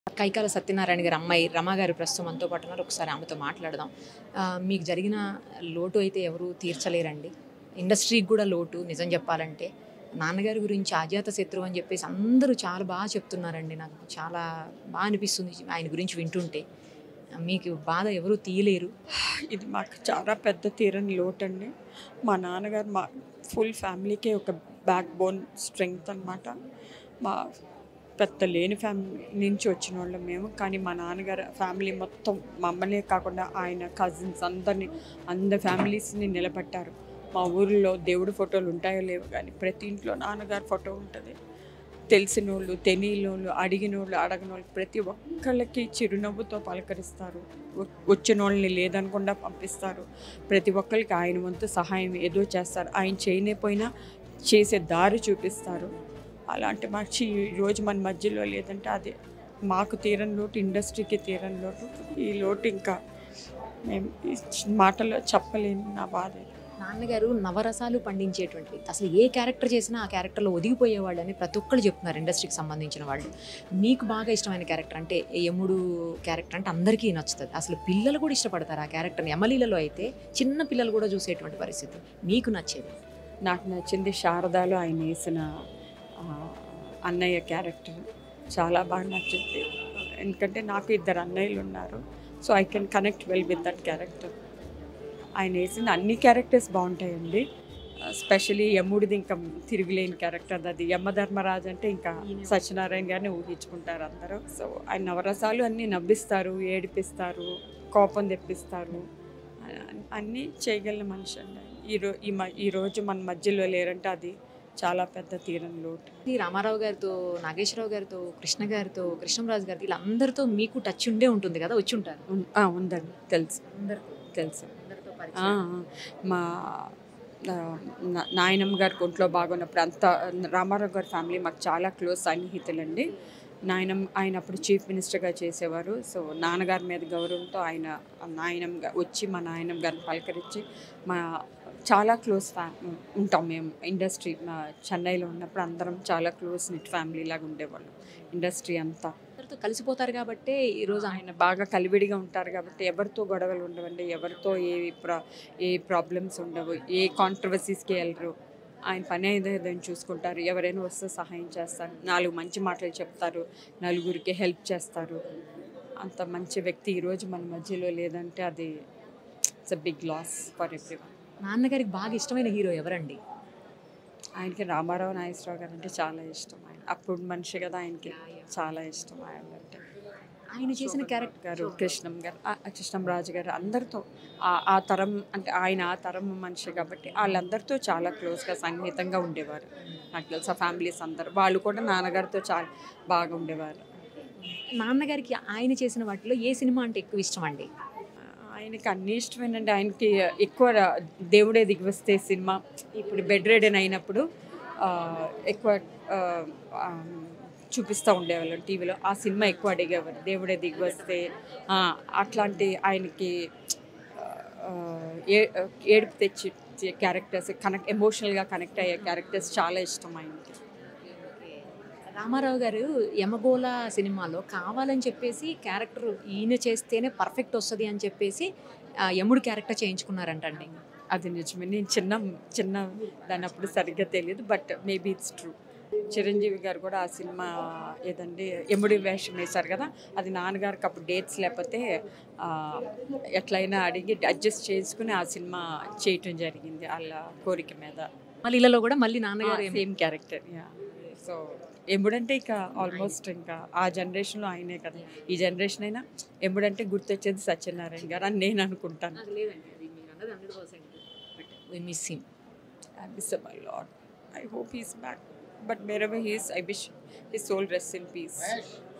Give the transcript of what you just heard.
కైకాల సత్యనారాయణ గారి అమ్మాయి రమా గారి ప్రస్తుతం మనతో పాటు ఉన్నారు ఒకసారి ఆమెతో మాట్లాడదాం ఆ, మీకు జరిగిన లోటు అయితే ఎవరు తీర్చలేరండి ఇండస్ట్రీకి కూడా లోటు నిజం చెప్పాలంటే నాన్నగారి గురించి అజాత శత్రువు అని చెప్పేసి అందరూ చాలా బాగా చెప్తున్నారండి నాకు చాలా బాగా అనిపిస్తుంది ఆయన గురించి వింటుంటే మీకు బాధ ఎవరు తీయలేరు ఇది మాకు చాలా పెద్ద తీరని లోటు అండి మా నాన్నగారు మా ఫుల్ ఫ్యామిలీకే ఒక బ్యాక్ బోన్ స్ట్రెంగ్త్ అనమాట మా పెద్ద లేని ఫ్యామిలీ నుంచి వచ్చిన వాళ్ళం మేము కానీ మా నాన్నగారు ఫ్యామిలీ మొత్తం మమ్మల్నే కాకుండా ఆయన కజిన్స్ అందరినీ అందరి ఫ్యామిలీస్ని నిలబెట్టారు మా ఊరిలో దేవుడి ఫోటోలు ఉంటాయో లేవు కానీ ప్రతి ఇంట్లో నాన్నగారి ఫోటో ఉంటుంది తెలిసిన వాళ్ళు తెలియని వాళ్ళు అడిగిన వాళ్ళు అడగని వాళ్ళు ప్రతి ఒక్కళ్ళకి చిరునవ్వుతో పలకరిస్తారు వ- వచ్చిన వాళ్ళని లేదనకుండా పంపిస్తారు ప్రతి ఒక్కరికి ఆయన వంతు సహాయం ఏదో చేస్తారు ఆయన చేయలేకపోయినా చేసే దారి చూపిస్తారు అలాంటి మంచి రోజు మన మధ్యలో లేదంటే అది మాకు తీరని లోటు ఇండస్ట్రీకి తీరని లోటు ఈ లోటు ఇంకా మేము ఈ మాటలో చెప్పలేని నా బాధ ఇది. నాన్నగారు నవరసాలు పండించేటువంటి వ్యక్తి. అసలు ఏ క్యారెక్టర్ చేసినా ఆ క్యారెక్టర్లో ఒదిగిపోయేవాళ్ళు అని ప్రతి ఒక్కళ్ళు చెప్తున్నారు ఇండస్ట్రీకి సంబంధించిన వాళ్ళు మీకు బాగా ఇష్టమైన క్యారెక్టర్ అంటే యముడు క్యారెక్టర్ అంటే అందరికీ నచ్చుతుంది అసలు పిల్లలు కూడా ఇష్టపడతారు ఆ క్యారెక్టర్ని యమలీలలో అయితే చిన్న పిల్లలు కూడా చూసేటువంటి పరిస్థితి మీకు నచ్చేది నాకు నచ్చింది శారదాలో ఆయన వేసిన ఆ, అన్నయ్య క్యారెక్టర్ చాలా బాగా నచ్చింది ఎందుకంటే నాకు ఇద్దరు అన్నయ్యలు ఉన్నారు so I can connect well with that character ఆయన వేసిన అన్ని క్యారెక్టర్స్ బాగుంటాయండి స్పెషలీ యముడిది ఇంకా తిరుగులేని క్యారెక్టర్ అది యమధర్మరాజు అంటే ఇంకా సత్యనారాయణ గారిని ఊహించుకుంటారు అందరూ సో ఆయన నవరసాలు అన్నీ నవ్విస్తారు ఏడిపిస్తారు కోపం తెప్పిస్తారు అ- అన్నీ చేయగలిగిన మనిషి అండి ఆయన. ఈ రో ఈ మ ఈ రోజు మన మధ్యలో లేరంటే అది చాలా పెద్ద తీరని లోటు ఈ రామారావు గారితో నాగేశ్వరరావు గారితో కృష్ణ గారితో కృష్ణంరాజు గారితో వీళ్ళందరితో మీకు టచ్ ఉండే ఉంటుంది కదా వచ్చి ఉంటారు ఉన్- ఆ, ఉందండి తెలుసు అందరితో తెలుసు అందరితో ఆ, పరిచయం. ఆ. మా ఆ, నా- నాయనమ్మ గారి ఒంట్లో బాగున్నప్పుడు అంతా రామారావు గారి ఫ్యామిలీ మాకు చాలా క్లోజ్ సన్నిహితులండి నాయనమ్మ ఆయన అప్పుడు చీఫ్ మినిస్టర్గా చేసేవారు సో నాన్నగారి మీద గౌరవంతో ఆయన నాయనమ్మ గా- వచ్చి మా నాయనమ్మ గారిని పలకరించి మా చాలా క్లోజ్ ఫ్యా ఉంటాం మేము ఇండస్ట్రీ మా చెన్నైలో ఉన్నప్పుడు అందరం చాలా క్లోజ్ నిట్ ఫ్యామిలీ లాగా ఉండేవాళ్ళం ఇండస్ట్రీ అంతా అందరితో కలిసిపోతారు కాబట్టి ఈరోజు ఆయన ఆయన బాగా కలివిడిగా ఉంటారు కాబట్టి ఎవరితో గొడవలు ఉండవండి ఎవరితో ఏ ప్రా ఏ ప్రాబ్లమ్స్ ఉండవు ఏ కాంట్రవర్సీస్కి వెళ్ళరు ఆయన పని ఏదైనా చూసుకుంటారు ఎవరైనా వస్తే సహాయం చేస్తారు నాలుగు మంచి మాటలు చెప్తారు నలుగురికి హెల్ప్ చేస్తారు అంత మంచి వ్యక్తి ఈరోజు మన మధ్యలో లేదంటే అది it's a big loss for every నాన్నగారికి బాగా ఇష్టమైన హీరో ఎవరండి ఆయనకి రామారావు నాగేశ్వరరావు గారు అంటే చాలా ఇష్టం ఆయన అప్పుడు మనిషి కదా ఆయనకి చాలా ఇష్టం ఆయన అంటే ఆయన చేసిన క్యారెక్టర్ గారు కృష్ణం గారు ఆ, ఆ కృష్ణం రాజు గారు అందరితో ఆ- ఆ తరం అంటే ఆయన ఆ తరం మనిషి కాబట్టి వాళ్ళందరితో చాలా క్లోజ్గా సన్నిహితంగా ఉండేవారు నాకు తెలుసు ఫ్యామిలీస్ అందరు వాళ్ళు కూడా నాన్నగారితో చాలా బాగా ఉండేవారు నాన్నగారికి ఆయన చేసిన వాటిలో ఏ సినిమా అంటే ఎక్కువ ఇష్టం అండి ఆయనకి అన్ని ఇష్టమేనండి ఆయనకి ఎక్కువ దేవుడే దిగివస్తే సినిమా ఇప్పుడు బెడ్ రెడెన్ అయినప్పుడు ఆ, ఎక్కువ ఆ, ఆ, చూపిస్తూ ఉండేవాళ్ళం టీవీలో ఆ సినిమా ఎక్కువ అడిగేవారు దేవుడే దిగివస్తే ఆ, అట్లాంటి ఆయనకి ఆ, ఏ ఏడుపు తెచ్చి క్యారెక్టర్స్ కనెక్ట్ ఎమోషనల్గా కనెక్ట్ అయ్యే క్యారెక్టర్స్ చాలా ఇష్టం ఆయనకి రామారావు గారు యమగోళ సినిమాలో కావాలని చెప్పేసి క్యారెక్టర్ ఈయన చేస్తేనే పర్ఫెక్ట్ వస్తుంది అని చెప్పేసి ఆ, యముడు క్యారెక్టర్ చేయించుకున్నారంటండి అది నిజమే నేను చిన్న చిన్న దాని అప్పుడు సరిగ్గా తెలియదు but maybe it's true Chiranjeevi garu కూడా ఆ సినిమా ఏదండి ఎముడి వేషం వేశారు కదా అది నాన్నగారికి అప్పుడు డేట్స్ లేకపోతే ఆ, ఎట్లయినా అడిగి అడ్జస్ట్ చేసుకుని ఆ సినిమా చేయటం జరిగింది వాళ్ళ కోరిక మీద మళ్ళీ ఇళ్ళలో కూడా మళ్ళీ నాన్నగారు ఏం- సేమ్ క్యారెక్టర్ సో ఎముడంటే ఇక ఆల్మోస్ట్ ఇంకా ఆ జనరేషన్లో ఆయనే కదా ఈ జనరేషన్ అయినా ఎముడంటే గుర్తొచ్చేది సత్యనారాయణ గారు అని నేను అనుకుంటాను నాకు లేదండి అది మీరు అన్నది hundred percent but we miss him I miss him a lot. I hope he's back. But wherever he is, I wish his soul rests in peace.